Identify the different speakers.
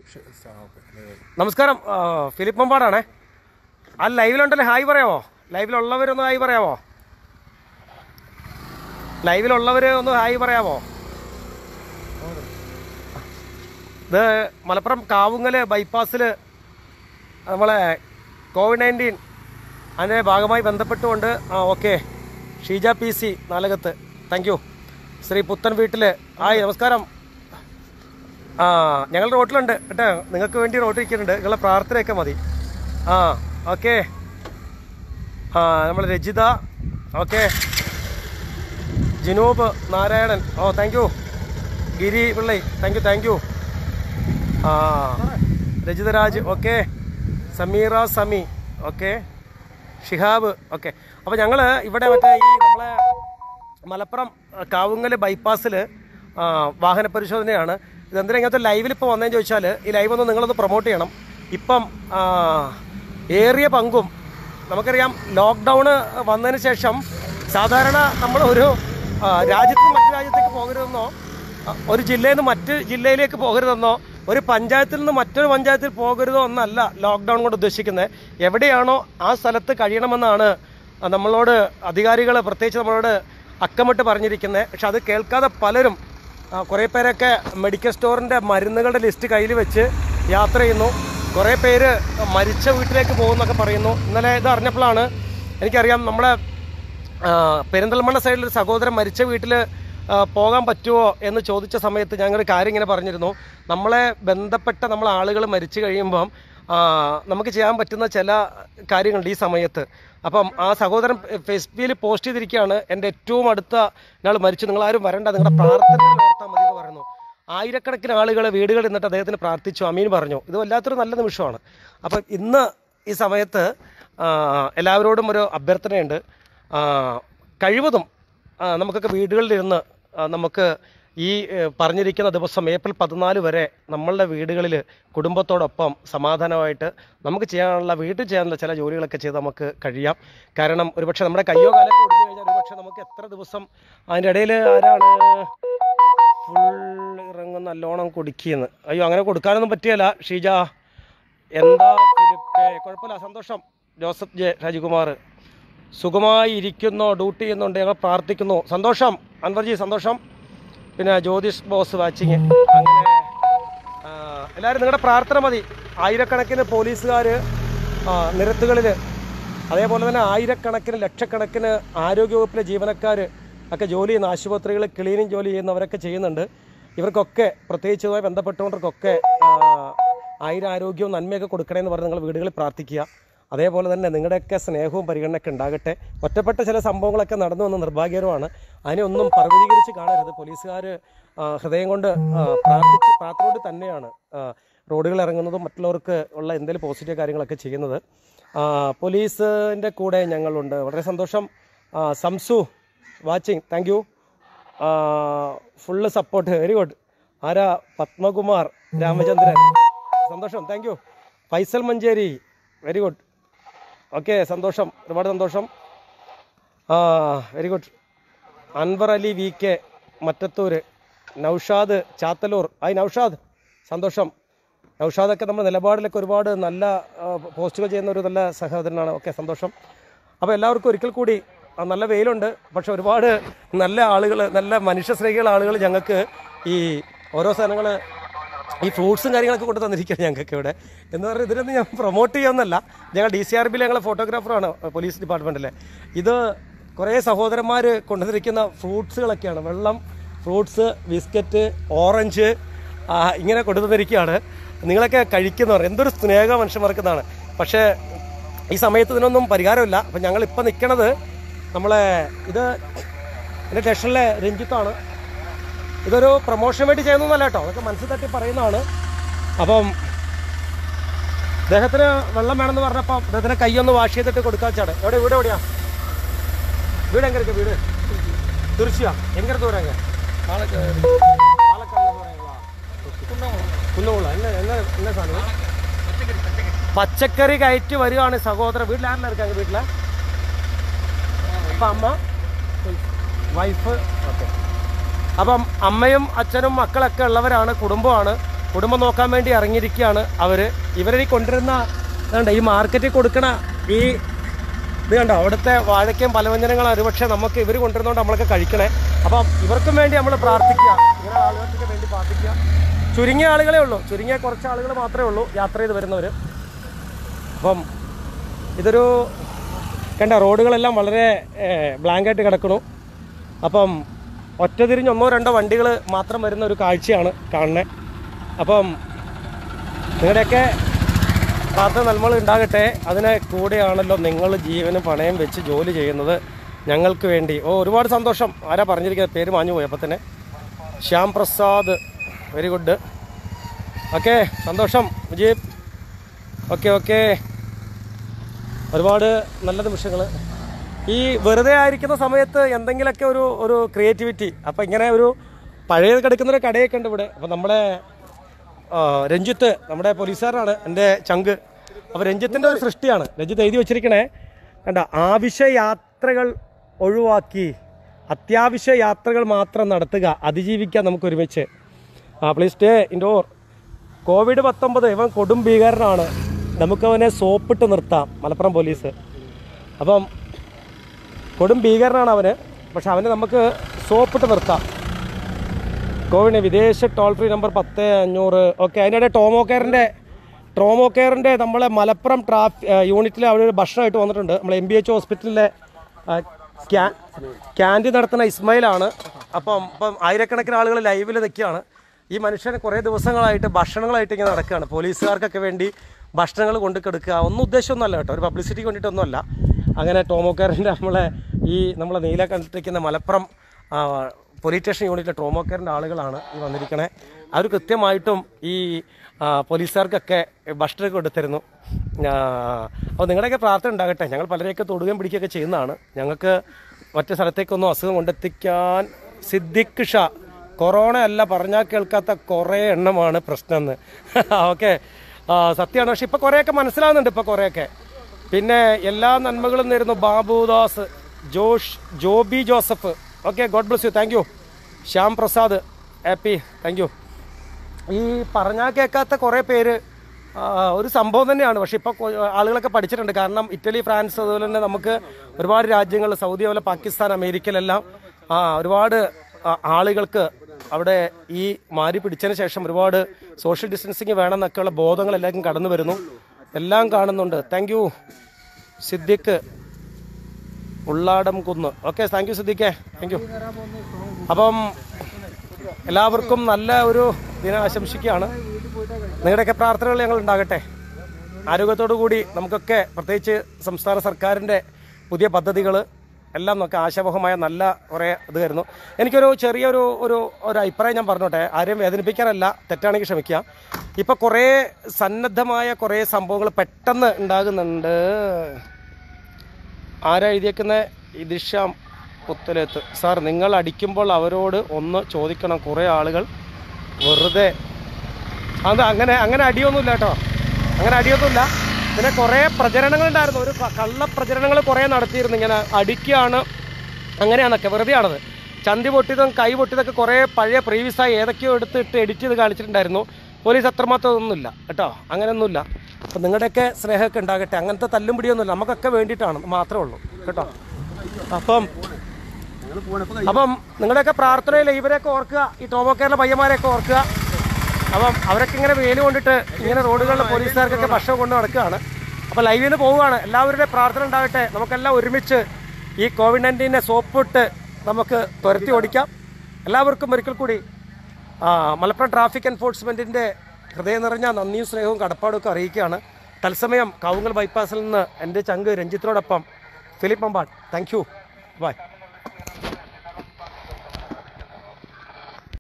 Speaker 1: നമസ്കാരം ആ, ഫിലിപ്പ് മമ്പാടാണേ ആ ലൈവിലുണ്ടല്ലോ ഹായ് പറയാമോ ലൈവിലുള്ളവരൊന്ന് ഹായ് പറയാമോ ലൈവിലുള്ളവർ ഒന്ന് ഹായ് പറയാമോ ഇത് മലപ്പുറം കാവുങ്ങൽ ബൈപ്പാസിൽ നമ്മളെ കോവിഡ് നയൻറ്റീൻ അതിൻ്റെ ഭാഗമായി ബന്ധപ്പെട്ടുകൊണ്ട് ആ okay Sheeja P C Nalakath thank you Sree Puthan Veettil hi നമസ്കാരം ആ ഞങ്ങൾ റോട്ടിലുണ്ട് കേട്ടോ നിങ്ങൾക്ക് വേണ്ടി റോട്ടിൽ ഇരിക്കുന്നുണ്ട് നിങ്ങളെ പ്രാർത്ഥനയൊക്കെ മതി ആ ഓക്കെ ആ നമ്മൾ രജിത ഓക്കെ ജിനൂബ് നാരായണൻ ഓ thank you Giri Pillai thank you thank you ആ Rajitharaj okay Sameera Sami okay Shihab okay അപ്പോൾ ഞങ്ങൾ ഇവിടെ മറ്റേ ഈ നമ്മളെ മലപ്പുറം കാവുങ്ങൽ ബൈപ്പാസിൽ വാഹന പരിശോധനയാണ് ഇതെന്തിനാ ഇങ്ങനത്തെ ലൈവിൽ ഇപ്പോൾ വന്നതെന്ന് ചോദിച്ചാൽ ഈ ലൈവ് ഒന്ന് നിങ്ങളൊന്ന് പ്രൊമോട്ട് ചെയ്യണം ഇപ്പം ആ, ഏറിയ പങ്കും നമുക്കറിയാം ലോക്ക്ഡൗൺ വന്നതിന് ശേഷം സാധാരണ നമ്മൾ ഒരു ആ, രാജ്യത്ത് നിന്ന് മറ്റു രാജ്യത്തേക്ക് പോകരുതെന്നോ ആ, ഒരു ജില്ലയിൽ നിന്ന് മറ്റ് ജില്ലയിലേക്ക് പോകരുതെന്നോ ഒരു പഞ്ചായത്തിൽ നിന്ന് മറ്റൊരു പഞ്ചായത്തിൽ പോകരുതോ എന്നല്ല ലോക്ക്ഡൗൺ കൊണ്ട് ഉദ്ദേശിക്കുന്നത് എവിടെയാണോ ആ സ്ഥലത്ത് കഴിയണമെന്നാണ് ആ, നമ്മളോട് അധികാരികൾ പ്രത്യേകിച്ച് നമ്മളോട് അക്കമിട്ട് പറഞ്ഞിരിക്കുന്നത് പക്ഷെ അത് കേൾക്കാതെ പലരും ആ, കുറേ പേരൊക്കെ മെഡിക്കൽ സ്റ്റോറിൻ്റെ മരുന്നുകളുടെ ലിസ്റ്റ് കയ്യിൽ വെച്ച് യാത്ര ചെയ്യുന്നു കുറേ പേര് മരിച്ച വീട്ടിലേക്ക് പോകുന്നൊക്കെ പറയുന്നു ഇന്നലെ ഇത് അറിഞ്ഞപ്പോഴാണ് എനിക്കറിയാം നമ്മളെ ആ, പെരിന്തൽമണ്ണ സൈഡിൽ ഒരു സഹോദരൻ മരിച്ച വീട്ടിൽ പോകാൻ പറ്റുമോ എന്ന് ചോദിച്ച സമയത്ത് ഞങ്ങൾ കാര്യം ഇങ്ങനെ പറഞ്ഞിരുന്നു നമ്മളെ ബന്ധപ്പെട്ട നമ്മൾ ആളുകൾ മരിച്ചു കഴിയുമ്പം ആ, നമുക്ക് ചെയ്യാൻ പറ്റുന്ന ചില കാര്യങ്ങളുണ്ട് ഈ സമയത്ത് അപ്പം ആ സഹോദരൻ ഫേസ്ബുക്കിൽ പോസ്റ്റ് ചെയ്തിരിക്കുകയാണ് എൻ്റെ ഏറ്റവും അടുത്ത ഞങ്ങൾ മരിച്ചു നിങ്ങൾ ആരും വരണ്ട നിങ്ങളുടെ പ്രാർത്ഥനയിൽ ഓർത്താൽ മതി എന്ന് പറയുന്നു ആയിരക്കണക്കിന് ആളുകൾ വീടുകളിൽ നിന്നിട്ട് അദ്ദേഹത്തിന് പ്രാർത്ഥിച്ചു അമീൻ പറഞ്ഞു ഇത് വല്ലാത്തൊരു നല്ല നിമിഷമാണ് അപ്പം ഇന്ന് ഈ സമയത്ത് ആ, എല്ലാവരോടും ഒരു അഭ്യർത്ഥനയുണ്ട് ആ, കഴിവതും ആ, നമുക്കൊക്കെ വീടുകളിലിരുന്ന് ആ, നമുക്ക് ഈ ഏ, പറഞ്ഞിരിക്കുന്ന ദിവസം ഏപ്രിൽ പതിനാല് വരെ നമ്മളുടെ വീടുകളിൽ കുടുംബത്തോടൊപ്പം സമാധാനമായിട്ട് നമുക്ക് ചെയ്യാനുള്ള വീട്ടിൽ ചെയ്യാനുള്ള ചില ജോലികളൊക്കെ ചെയ്ത് നമുക്ക് കഴിയാം കാരണം ഒരുപക്ഷെ നമ്മുടെ കയ്യോ കാലൊക്കെ ഒടിഞ്ഞു കഴിഞ്ഞാൽ ഒരുപക്ഷെ നമുക്ക് എത്ര ദിവസം അതിൻ്റെ ഇടയിൽ ആരാണ് ഫുൾ ഇറങ്ങും നല്ലോണം കുടിക്കുന്നു അയ്യോ അങ്ങനെ കൊടുക്കാനൊന്നും പറ്റിയല്ല ഷീജ എന്താ ഫിലിപ്പേ കുഴപ്പമില്ല സന്തോഷം ജോസഫ് ജെ രാജകുമാർ സുഖമായി ഇരിക്കുന്നോ ഡ്യൂട്ടി ചെയ്യുന്നുണ്ട് ഞങ്ങൾ പ്രാർത്ഥിക്കുന്നു സന്തോഷം അൻവർജി സന്തോഷം പിന്നെ ജ്യോതിഷ് ബോസ് വാച്ചിങ് അങ്ങനെ ആ, എല്ലാവരും നിങ്ങളുടെ പ്രാർത്ഥന മതി ആയിരക്കണക്കിന് പോലീസുകാർ നിരത്തുകളിൽ അതേപോലെ തന്നെ ആയിരക്കണക്കിന് ലക്ഷക്കണക്കിന് ആരോഗ്യവകുപ്പിലെ ജീവനക്കാർ ഒക്കെ ജോലി ചെയ്യുന്ന ആശുപത്രികൾ ക്ലീനിങ് ജോലി ചെയ്യുന്നവരൊക്കെ ചെയ്യുന്നുണ്ട് ഇവർക്കൊക്കെ പ്രത്യേകിച്ച് ഇതുമായി ബന്ധപ്പെട്ടുകൊണ്ടവർക്കൊക്കെ ആ, ആയിരം ആരോഗ്യവും നന്മയൊക്കെ കൊടുക്കണമെന്ന് പറഞ്ഞ് നിങ്ങൾ വീടുകളിൽ പ്രാർത്ഥിക്കുക അതേപോലെ തന്നെ നിങ്ങളുടെയൊക്കെ സ്നേഹവും പരിഗണനയൊക്കെ ഉണ്ടാകട്ടെ ഒറ്റപ്പെട്ട ചില സംഭവങ്ങളൊക്കെ നടന്നു വന്ന നിർഭാഗ്യകരമാണ് അതിനെ ഒന്നും പർവ്വതീകരിച്ച് കാണരുത് പോലീസുകാർ ഹൃദയം കൊണ്ട് ആ, പ്രാർത്ഥിച്ച് പ്രാർത്ഥനയോട് തന്നെയാണ് ആ, റോഡുകൾ ഇറങ്ങുന്നതും മറ്റുള്ളവർക്ക് ഉള്ള എന്തെങ്കിലും പോസിറ്റീവ് കാര്യങ്ങളൊക്കെ ചെയ്യുന്നത് ആ, പോലീസിൻ്റെ കൂടെ ഞങ്ങളുണ്ട് വളരെ സന്തോഷം ആ, Samsu watching thank you full support very good ആരാ പത്മകുമാർ രാമചന്ദ്രൻ സന്തോഷം thank you Faisal Manjeri very good okay സന്തോഷം ഒരുപാട് സന്തോഷം ആ very good Anwar Ali V K Mattathur Naushad Chathaloor hi Naushad സന്തോഷം നൗഷാദൊക്കെ നമ്മുടെ നിലപാടിലൊക്കെ ഒരുപാട് നല്ല ആ, പോസ്റ്റുകൾ ചെയ്യുന്ന ഒരു നല്ല സഹോദരനാണ് ഓക്കെ സന്തോഷം അപ്പോൾ എല്ലാവർക്കും ഒരിക്കൽ കൂടി ആ, നല്ല വെയിലുണ്ട് പക്ഷെ ഒരുപാട് നല്ല ആളുകൾ നല്ല മനുഷ്യസ്നേഹികളുടെ ആളുകൾ ഞങ്ങൾക്ക് ഈ ഓരോ സാധനങ്ങൾ ഈ ഫ്രൂട്ട്സും കാര്യങ്ങളൊക്കെ കൊണ്ട് തന്നിരിക്കുകയാണ് ഞങ്ങൾക്ക് ഇവിടെ എന്ന് പറഞ്ഞാൽ ഇതിനൊന്നും ഞാൻ പ്രൊമോട്ട് ചെയ്യുന്നല്ല ഞങ്ങൾ ഡി സി ആർ ബിയിൽ ഞങ്ങൾ ഫോട്ടോഗ്രാഫറാണ് പോലീസ് ഡിപ്പാർട്ട്മെൻറ്റിലെ ഇത് കുറേ സഹോദരന്മാർ കൊണ്ടുവന്നിരിക്കുന്ന ഫ്രൂട്ട്സുകളൊക്കെയാണ് വെള്ളം ഫ്രൂട്ട്സ് ബിസ്ക്കറ്റ് ഓറഞ്ച് ആ, ഇങ്ങനെ കൊണ്ടുവന്നിരിക്കുകയാണ് നിങ്ങളൊക്കെ കഴിക്കുന്നവർ എന്തൊരു സ്നേഹ മനുഷ്യന്മാർക്കെന്നാണ് പക്ഷേ ഈ സമയത്ത് ഇതിനൊന്നും പരിഹാരമില്ല അപ്പം ഞങ്ങൾ ഇപ്പം നിൽക്കണത് നമ്മളെ ഇത് എൻ്റെ ടെഷനിലെ രഞ്ജിത്താണ് ഇതൊരു പ്രൊമോഷൻ വേണ്ടി ചെയ്യുന്നതല്ല കേട്ടോ അതൊക്കെ മനസ്സിൽ തട്ടി പറയുന്നതാണ് അപ്പം അദ്ദേഹത്തിന് വെള്ളം വേണമെന്ന് പറഞ്ഞപ്പോൾ അദ്ദേഹത്തിന് കൈയൊന്ന് വാഷ് ചെയ്തിട്ട് കൊടുക്കാൻ ചാട് എവിടെ വീട് എവിടെയാ വീട് എങ്ങനെ ഇருக்கு വീട് തീർച്ചയാ എങ്ങനെ ദൂരം എങ്ങനെ പാലക്കാട് കുന്നമുള്ള എന്നെ എന്നെ എന്നെ സാധനം പച്ചക്കറി കയറ്റി വരികയാണ് സഹോദരൻ വീട്ടിൽ ആരെല്ലാം ഇരിക്കാங்க വീട്ടിലെ അപ്പം അമ്മ വൈഫ് ഓക്കെ അപ്പം അമ്മയും അച്ഛനും മക്കളൊക്കെ ഉള്ളവരാണ് കുടുംബമാണ് കുടുംബം നോക്കാൻ വേണ്ടി ഇറങ്ങിയിരിക്കുകയാണ് അവർ ഇവരെ ഈ കൊണ്ടുവരുന്ന ഇതുണ്ട് ഈ മാർക്കറ്റിൽ കൊടുക്കണ ഈ ഇത് കണ്ടോ അവിടുത്തെ വാഴയ്ക്കയും പലവ്യഞ്ജനങ്ങളും ഒരുപക്ഷെ നമുക്ക് ഇവർ കൊണ്ടുവരുന്നതുകൊണ്ട് നമ്മളൊക്കെ കഴിക്കണേ അപ്പം ഇവർക്കും വേണ്ടി നമ്മൾ പ്രാർത്ഥിക്കുക ഇങ്ങനെ ആളുകൾക്ക് വേണ്ടി പ്രാർത്ഥിക്കുക ചുരുങ്ങിയ ആളുകളേ ഉള്ളൂ ചുരുങ്ങിയ കുറച്ച് ആളുകൾ മാത്രമേ ഉള്ളൂ യാത്ര ചെയ്ത് വരുന്നവർ അപ്പം ഇതൊരു കണ്ട റോഡുകളെല്ലാം വളരെ ബ്ലാങ്കായിട്ട് കിടക്കണു അപ്പം ഒറ്റതിരിഞ്ഞ് ഒന്നോ രണ്ടോ വണ്ടികൾ മാത്രം വരുന്ന ഒരു കാഴ്ചയാണ് കാണുന്നത് അപ്പം നിങ്ങളുടെയൊക്കെ പ്രാർത്ഥന നന്മകൾ ഉണ്ടാകട്ടെ അതിനെ കൂടെയാണല്ലോ നിങ്ങൾ ജീവനും പണയം വെച്ച് ജോലി ചെയ്യുന്നത് ഞങ്ങൾക്ക് വേണ്ടി ഓ ഒരുപാട് സന്തോഷം ആരാ പറഞ്ഞിരിക്കുന്നത് പേര് മാഞ്ഞു പോയി അപ്പം തന്നെ Shyam Prasad very good okay സന്തോഷം വിജയ് ഓക്കെ ഓക്കെ ഒരുപാട് നല്ല നിമിഷങ്ങൾ ഈ വെറുതെ ആയിരിക്കുന്ന സമയത്ത് എന്തെങ്കിലുമൊക്കെ ഒരു ഒരു ക്രിയേറ്റിവിറ്റി അപ്പം ഇങ്ങനെ ഒരു പഴയത് കിടക്കുന്ന ഒരു കടയൊക്കെ ഉണ്ട് ഇവിടെ അപ്പം നമ്മുടെ ആ, രഞ്ജിത്ത് നമ്മുടെ പോലീസുകാരനാണ് എൻ്റെ ചങ്ക് അപ്പോൾ രഞ്ജിത്തിൻ്റെ ഒരു സൃഷ്ടിയാണ് രഞ്ജിത്ത് എഴുതി വെച്ചിരിക്കണേ കണ്ട ആവശ്യ യാത്രകൾ ഒഴിവാക്കി അത്യാവശ്യ യാത്രകൾ മാത്രം നടത്തുക അതിജീവിക്കാൻ നമുക്ക് ഒരുമിച്ച് ആ പ്ലീസ് സ്റ്റേ ഇൻഡോർ കോവിഡ് പത്തൊമ്പത് ഇവൻ കൊടും ഭീകരനാണ് നമുക്കവനെ സോപ്പിട്ട് നിർത്താം മലപ്പുറം പോലീസ് അപ്പം കൊടും ഭീകരനാണ് അവന് പക്ഷെ അവനെ നമുക്ക് സോപ്പിട്ട് നിർത്താം കോവിഡിന് വിദേശ ടോൾ ഫ്രീ നമ്പർ പത്ത് അഞ്ഞൂറ് ഓക്കെ അതിനിടെ ടോമോ കെയറിൻ്റെ ട്രോമോ കെയറിൻ്റെ നമ്മളെ മലപ്പുറം ട്രാഫി യൂണിറ്റിൽ അവിടെ ഒരു ഭക്ഷണമായിട്ട് വന്നിട്ടുണ്ട് നമ്മൾ എം ബി എച്ച് ഹോസ്പിറ്റലിലെ ക്യാൻറ്റീൻ നടത്തുന്ന ഇസ്മയിലാണ് അപ്പം ഇപ്പം ആയിരക്കണക്കിന് ആളുകൾ ലൈവിൽ നിൽക്കുകയാണ് ഈ മനുഷ്യൻ കുറേ ദിവസങ്ങളായിട്ട് ഭക്ഷണങ്ങളായിട്ട് ഇങ്ങനെ നടക്കുകയാണ് പോലീസുകാർക്കൊക്കെ വേണ്ടി ഭക്ഷണങ്ങൾ കൊണ്ട് കൊടുക്കുക ഒന്നും ഉദ്ദേശമൊന്നുമല്ല കേട്ടോ ഒരു പബ്ലിസിറ്റിക്ക് വേണ്ടിയിട്ടൊന്നുമല്ല അങ്ങനെ ടോമോക്കാരൻ്റെ നമ്മളെ ഈ നമ്മളെ നീല കണ്ടിരിക്കുന്ന മലപ്പുറം ആ, പോലീസ് സ്റ്റേഷൻ യൂണിറ്റിലെ ട്രോമോക്കെയറിൻ്റെ ആളുകളാണ് ഈ വന്നിരിക്കണേ അവർ കൃത്യമായിട്ടും ഈ ആ, പോലീസുകാർക്കൊക്കെ ഭക്ഷണമൊക്കെ കൊടുത്തിരുന്നു അപ്പോൾ നിങ്ങളുടെയൊക്കെ പ്രാർത്ഥന ഉണ്ടാകട്ടെ ഞങ്ങൾ പലരെയൊക്കെ തൊടുകയും പിടിക്കുകയൊക്കെ ചെയ്യുന്നതാണ് ഞങ്ങൾക്ക് മറ്റു സ്ഥലത്തേക്കൊന്നും അസുഖം കൊണ്ടെത്തിക്കാൻ സിദ്ദിഖ് ഷാ കൊറോണ അല്ല പറഞ്ഞാൽ കേൾക്കാത്ത കുറേ എണ്ണമാണ് പ്രശ്നമെന്ന് ഓക്കെ സത്യമാണ് പക്ഷെ ഇപ്പോൾ കുറേയൊക്കെ മനസ്സിലാവുന്നുണ്ട് ഇപ്പോൾ കുറേയൊക്കെ പിന്നെ എല്ലാ നന്മകളും നേരുന്നു Babudas Josh Joby Joseph okay God bless you thank you Shyam Prasad happy thank you ഈ പറഞ്ഞാൽ കേൾക്കാത്ത കുറേ പേര് ആ, ഒരു സംഭവം തന്നെയാണ് പക്ഷെ ഇപ്പോൾ ആളുകളൊക്കെ പഠിച്ചിട്ടുണ്ട് കാരണം ഇറ്റലി ഫ്രാൻസ് അതുപോലെ തന്നെ നമുക്ക് ഒരുപാട് രാജ്യങ്ങൾ സൗദി അതുപോലെ പാകിസ്ഥാൻ അമേരിക്കയിലെല്ലാം ആ ഒരുപാട് ആ, ആളുകൾക്ക് അവിടെ ഈ മാരി പിടിച്ചതിന് ശേഷം ഒരുപാട് സോഷ്യൽ ഡിസ്റ്റൻസിങ് വേണമെന്നൊക്കെയുള്ള ബോധങ്ങൾ എല്ലാവർക്കും കടന്നു വരുന്നു എല്ലാം കാണുന്നുണ്ട് thank you Siddique Ulladam Kunnu okay thank you സിദ്ദിഖേ താങ്ക് യു അപ്പം എല്ലാവർക്കും നല്ല ഒരു ദിനം ആശംസിക്കുകയാണ് നിങ്ങളുടെയൊക്കെ പ്രാർത്ഥനകൾ ഞങ്ങൾ ഉണ്ടാകട്ടെ ആരോഗ്യത്തോടു കൂടി നമുക്കൊക്കെ പ്രത്യേകിച്ച് സംസ്ഥാന സർക്കാരിൻ്റെ പുതിയ പദ്ധതികൾ എല്ലാം നോക്കി ആശാവഹമായ നല്ല കുറേ ഇത് വരുന്നു എനിക്കൊരു ചെറിയൊരു ഒരു ഒരു അഭിപ്രായം ഞാൻ പറഞ്ഞോട്ടെ ആരെയും വേദനിപ്പിക്കാനല്ല തെറ്റാണെങ്കിൽ ക്ഷമിക്കുക ഇപ്പം കുറേ സന്നദ്ധമായ കുറേ സംഭവങ്ങൾ പെട്ടെന്ന് ഉണ്ടാകുന്നുണ്ട് ആരാ എഴുതിയേക്കുന്ന ഇതിഷാം പുത്തലേത്ത് സാർ നിങ്ങൾ അടിക്കുമ്പോൾ അവരോട് ഒന്ന് ചോദിക്കണം കുറേ ആളുകൾ വെറുതെ അത് അങ്ങനെ അങ്ങനെ അടിയൊന്നുമില്ല കേട്ടോ അങ്ങനെ അടിയൊന്നുമില്ല പിന്നെ കുറേ പ്രചരണങ്ങളുണ്ടായിരുന്നു ഒരു ക- കള്ള പ്രചരണങ്ങൾ കുറേ നടത്തിയിരുന്നു ഇങ്ങനെ അടിക്കുകയാണ് അങ്ങനെയാണൊക്കെ വെറുതെയാണത് ചന്തി പൊട്ടിയതും കൈ പൊട്ടിയതൊക്കെ കുറേ പഴയ പ്രീവിയസായി ഏതൊക്കെയോ എടുത്തിട്ട് എഡിറ്റ് ചെയ്ത് കാണിച്ചിട്ടുണ്ടായിരുന്നു പോലീസ് അത്രമാത്രം ഒന്നുമില്ല കേട്ടോ അങ്ങനെയൊന്നുമില്ല അപ്പം നിങ്ങളുടെയൊക്കെ സ്നേഹമൊക്കെ ഉണ്ടാകട്ടെ അങ്ങനത്തെ തല്ലും പിടിയൊന്നുമില്ല നമുക്കൊക്കെ വേണ്ടിയിട്ടാണ് മാത്രമേ ഉള്ളൂ കേട്ടോ അപ്പം അപ്പം നിങ്ങളുടെയൊക്കെ പ്രാർത്ഥനയിൽ ഇവരെയൊക്കെ ഓർക്കുക ഈ ടോമോ കേരള പയ്യന്മാരെയൊക്കെ ഓർക്കുക അപ്പം അവരൊക്കെ ഇങ്ങനെ വെയിൽ കൊണ്ടിട്ട് ഇങ്ങനെ റോഡുകളിൽ പോലീസുകാർക്കൊക്കെ ഭക്ഷണം കൊണ്ട് നടക്കുകയാണ് അപ്പോൾ ലൈവിൽ നിന്ന് പോവുകയാണ് എല്ലാവരുടെ പ്രാർത്ഥന ഉണ്ടാകട്ടെ നമുക്കെല്ലാം ഒരുമിച്ച് ഈ കോവിഡ് നയൻറ്റീനെ സോപ്പിട്ട് നമുക്ക് തുരത്തി ഓടിക്കാം എല്ലാവർക്കും ഒരിക്കൽ കൂടി ആ, മലപ്പുറം ട്രാഫിക് എൻഫോഴ്സ്മെൻറ്റിൻ്റെ ഹൃദയം നിറഞ്ഞ നന്ദിയും സ്നേഹവും കടപ്പാടും ഒക്കെ അറിയിക്കുകയാണ് തത്സമയം കാവുങ്ങൽ ബൈപ്പാസിൽ നിന്ന് എൻ്റെ ചങ്ക് രഞ്ജിത്തിനോടൊപ്പം Philip Mambad thank you by